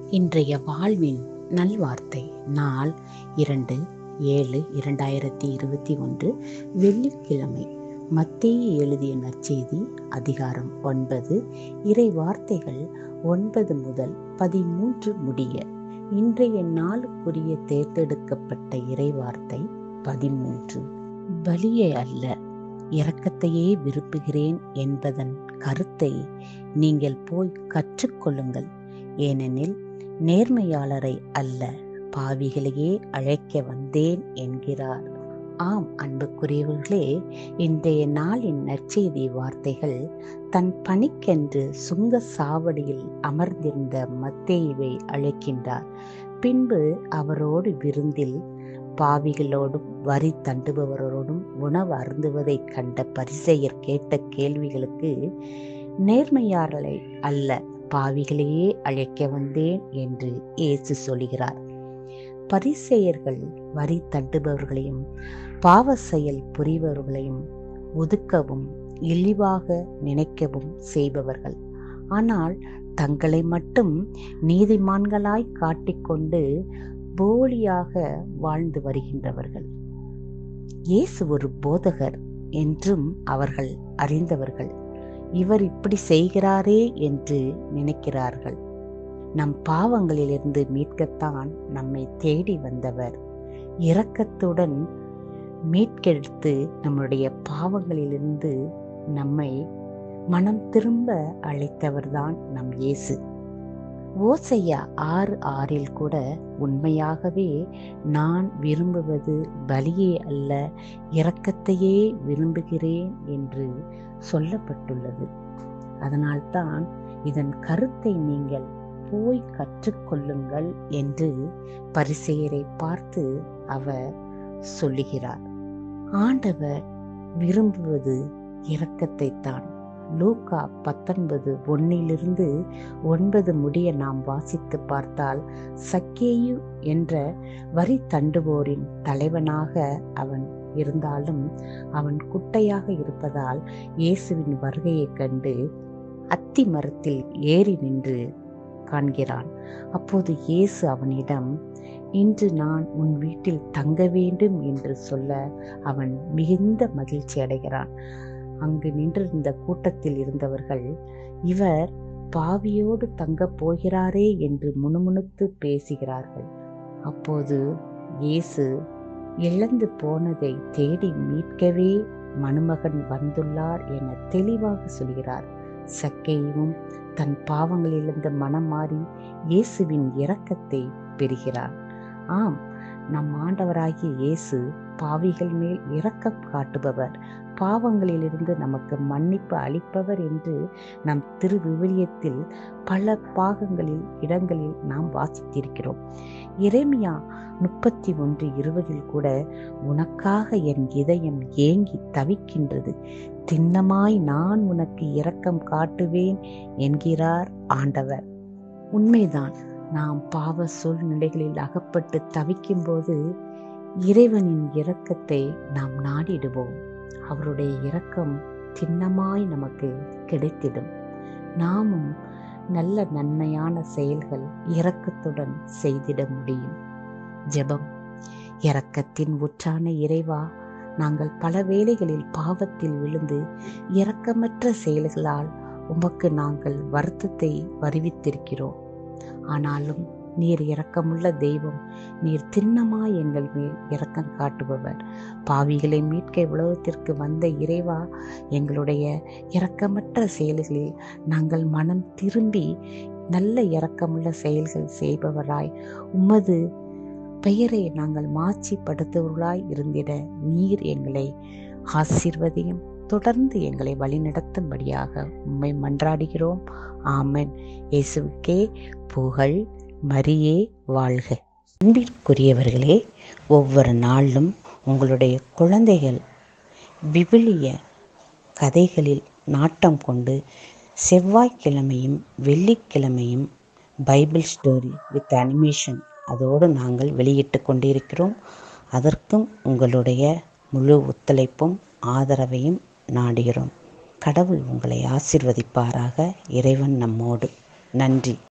இன்றைய வாழ்வின் நல்வார்த்தை நாள் இரண்டு ஏழு இரண்டாயிரத்தி இருபத்தி ஒன்று வெள்ளிக்கிழமை மத்தேயு எழுதிய நற்செய்தி அதிகாரம் ஒன்பது இறை வார்த்தைகள் ஒன்பது முதல் பதிமூன்று முடிய இன்றைய நாளுக்குரிய தேர்ந்தெடுக்கப்பட்ட இறை வார்த்தை பதிமூன்று பலியை அல்ல இரக்கத்தையே விரும்புகிறேன் என்பதன் கருத்தை நீங்கள் போய் கற்றுக்கொள்ளுங்கள் ஏனெனில் நேர்மையாளரை அல்ல பாவிகளையே அழைக்க வந்தேன் என்கிறார் ஆம் அன்புக்குரியவர்களே இன்றைய நாளின் நற்செய்தி வார்த்தைகள் தன் பணிக்கென்று சுங்க சாவடியில் அமர்ந்திருந்த மத்தேயுவை அழைக்கின்றார் பின்பு அவரோடு விருந்தில் பாவிகளோடும் வரி தண்டுபவரோடும் உணவு அருந்துவதைக் கண்ட பரிசெயர் கேட்ட கேள்விகளுக்கு நேர்மையாளரை அல்ல பாவிகளையே அழைக்க வந்தேன் என்று இயேசு சொல்கிறார் பரிசெயர்கள் வரி தண்டுபவர்களையும் பாவ செயல் புரிபவர்களையும் ஒதுக்கவும் இழிவாக நினைக்கவும் செய்பவர்கள் ஆனால் தங்களை மட்டும் நீதிமான்களாய் காட்டிக்கொண்டு போலியாக வாழ்ந்து வருகின்றவர்கள் இயேசு ஒரு போதகர் என்றும் அவர்கள் அறிந்தவர்கள் இவர் இப்படி செய்கிறாரே என்று நினைக்கிறார்கள் நம் பாவங்களிலிருந்து மீட்கத்தான் நம்மை தேடி வந்தவர் இரக்கத்துடன் மீட்கெடுத்து நம்முடைய பாவங்களிலிருந்து நம்மை மனம் திரும்ப அழைத்தவர்தான் நம் இயேசு ஓசையா ஆறு ஆறில் கூட உண்மையாகவே நான் விரும்புவது பலியே அல்ல இரக்கத்தையே விரும்புகிறேன் என்று சொல்லப்பட்டுள்ளது அதனால்தான் இதன் கருத்தை நீங்கள் போய் கற்றுக்கொள்ளுங்கள் என்று பரிசெயரை பார்த்து அவர் சொல்லுகிறார் ஆண்டவர் விரும்புவது இரக்கத்தை தான் லூக்கா பத்தொன்பது ஒன்னிலிருந்து ஒன்பது முடிய நாம் வாசித்து பார்த்தால் சக்கேயு என்ற வரி தண்டுவோரின் தலைவனாக அவன் இருந்தாலும் அவன் குட்டையாக இருப்பதால் இயேசுவின் வருகையைக் கண்டு அத்தி மரத்தில் ஏறி நின்று காண்கிறான் அப்போது இயேசு அவனிடம் இன்று நான் உன் வீட்டில் தங்க வேண்டும் என்று சொல்ல அவன் மிகுந்த மகிழ்ச்சி அடைகிறான் அங்கு நின்றிருந்த கூட்டத்தில் இருந்தவர்கள் இவர் பாவியோடு தங்கப் போகிறாரே என்று முணுமுணுத்து பேசுகிறார்கள் அப்போது இயேசு இழந்து போனதை தேடி மீட்கவே மணுமகன் வந்துள்ளார் என தெளிவாக சொல்கிறார் சக்கையும் தன் பாவங்களிலிருந்து மனம் மாறி இயேசுவின் இரக்கத்தை பெறுகிறான் ஆம் நம் ஆண்டவராகிய இயேசு பாவிகள் மேல் இரக்கம் காட்டுபவர் பாவங்களிலிருந்து நமக்கு மன்னிப்பு அளிப்பவர் என்று நம் திரு விவிலியத்தில் பல பாகங்களில் இடங்களில் நாம் வாசித்திருக்கிறோம் இறைமையா முப்பத்தி ஒன்று இருபதில் கூட உனக்காக என் இதயம் ஏங்கி தவிக்கின்றது திண்ணமாய் நான் உனக்கு இரக்கம் காட்டுவேன் என்கிறார் ஆண்டவர் உண்மைதான் நாம் பாவ சூழ்நிலைகளில் அகப்பட்டு தவிக்கும்போது இறைவனின் இரக்கத்தை நாம் நாடிடுவோம் அவருடைய இரக்கம் திண்ணமாய் நமக்கு கிடைத்திடும் நாமும் நல்ல நன்மையான செயல்கள் இரக்கத்துடன் செய்திட முடியும் ஜெபம் இரக்கத்தின் உற்றான இறைவா நாங்கள் பல வேளைகளில் பாவத்தில் விழுந்து இரக்கமற்ற செயல்களால் உமக்கு நாங்கள் வருத்தத்தை வருவித்திருக்கிறோம் ஆனாலும் நீர் இரக்கமுள்ள தெய்வம் நீர் திண்ணமாய் எங்கள் மேல் இரக்கம் காட்டுபவர் பாவிகளை மீட்க உலகத்திற்கு வந்த இறைவா எங்களுடைய இரக்கமற்ற செயல்களில் நாங்கள் மனம் திரும்பி நல்ல இரக்கமுள்ள செயல்கள் செய்பவராய் உமது பெயரை நாங்கள் மாட்சிப்படுத்துவர்களாய் இருந்திட நீர் எங்களை ஆசிர்வதியும் தொடர்ந்து எங்களை வழிநடத்தும்படியாக உம்மை மன்றாடுகிறோம் ஆமன் இயேசுக்கே புகழ் மரியே வாழ்க அன்பிற்குரியவர்களே ஒவ்வொரு நாளும் உங்களுடைய குழந்தைகள் விவிலிய கதைகளில் நாட்டம் கொண்டு செவ்வாய்க்கிழமையும் வெள்ளிக்கிழமையும் பைபிள் ஸ்டோரி வித் அனிமேஷன் அதோடு நாங்கள் வெளியிட்டு கொண்டிருக்கிறோம் அதற்கும் உங்களுடைய முழு ஒத்துழைப்பும் ஆதரவையும் நாடுகிறோம் கடவுள் உங்களை ஆசிர்வதிப்பாராக இறைவன் நம்மோடு நன்றி